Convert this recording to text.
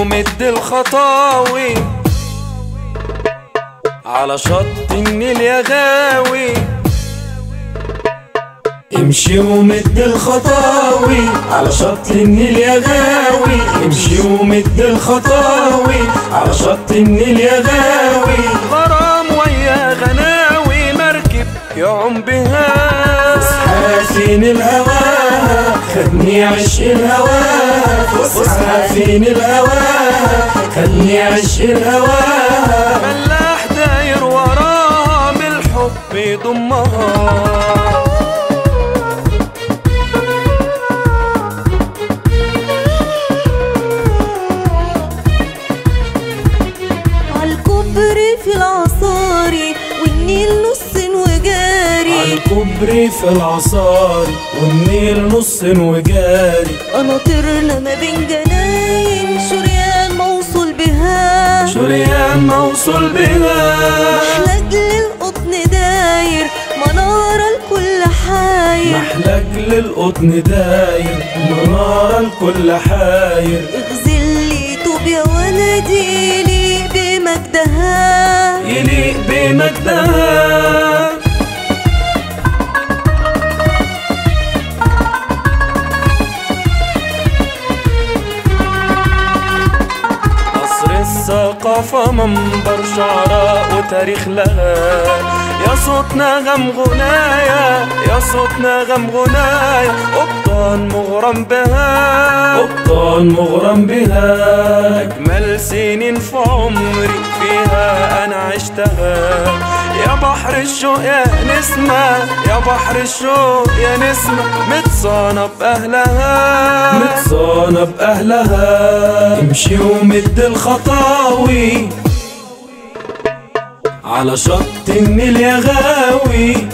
ومد الخطاوي على شط النيل يا غاوي امشي ومد الخطاوي على شط النيل يا غاوي امشي ومد الخطاوي على شط النيل يا غاوي غرام ويا غناوي مركب يعوم بها فين الهوى خدني عشق الهوى فسحة فين الهوى خدني عشق الهوى ملاح داير وراها بالحب يضمها عالكوبري في العصاري والنيل نص وجاري الكوبري في العصاري والنيل نص وجاري قناطرنا ما بين جناين شريان موصول بها شريان موصول بها محلج للقطن داير منارة لكل حاير محلك للقطن داير منارة لكل حاير اغزل لي طوب يا ولدي لي بمجدها يليق بمجدها قصر الثقافة منبر شعراء وتاريخ لها يا صوت نغم غنايا يا صوت نغم غنايا قبطان مغرم بها قبطان مغرم بها أجمل سنين في عمري فيها أنا عشتها يا بحر الشوق يا نسمة يا بحر الشوق يا نسمة متصانة بأهلها متصانة بأهلها امشي ومد الخطاوي على شط النيل يا غاوي